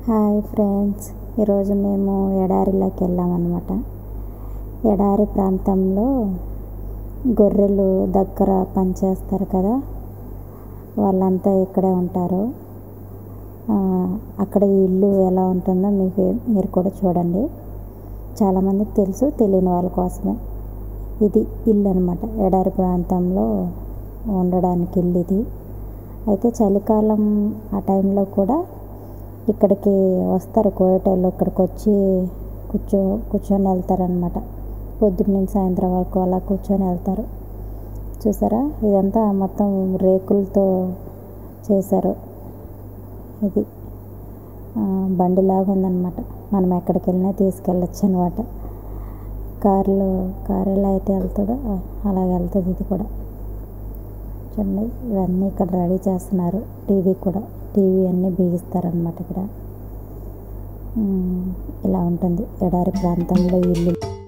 hi friends ఈరోజు మేము ఎడారిలోకి వెళ్ళామన్నమాట ఎడారి ప్రాంతంలో గొర్రెలు దగ్గర పనిచేస్తారు కదా వాళ్ళంతా ఇక్కడే ఉంటారు ఆ, అక్కడ ఈ ఇల్లు ఎలా ఉంటుందో మీకు మీరు కూడా చూడండి చాలామందికి తెలుసు తెలియని వాళ్ళ కోసమే ఇది ఇల్లు అనమాట ఎడారి ప్రాంతంలో ఉండడానికి ఇల్లు ఇది అయితే చలికాలం ఆ టైంలో కూడా ఇక్కడికి వస్తారు కోయేటోళ్ళు ఇక్కడికి వచ్చి కూర్చో కూర్చొని వెళ్తారనమాట పొద్దున్న నుంచి సాయంత్రం వరకు అలా కూర్చొని వెళ్తారు చూసారా ఇదంతా మొత్తం రేకులతో చేశారు ఇది ఆ, బండిలాగా ఉందన్నమాట మనం ఎక్కడికి వెళ్ళినా తీసుకెళ్ళచ్చు అనమాట కారులో కారు ఎలా అయితే వెళ్తుందో అలాగ వెళ్తుంది ఇది కూడా చూడండి ఇవన్నీ ఇక్కడ రెడీ చేస్తున్నారు టీవీ కూడా టీవీ అన్నీ బిగిస్తారనమాట ఇక్కడ ఉమ్, ఇలా ఉంటుంది ఎడారి ప్రాంతంలో ఈ ఇల్లు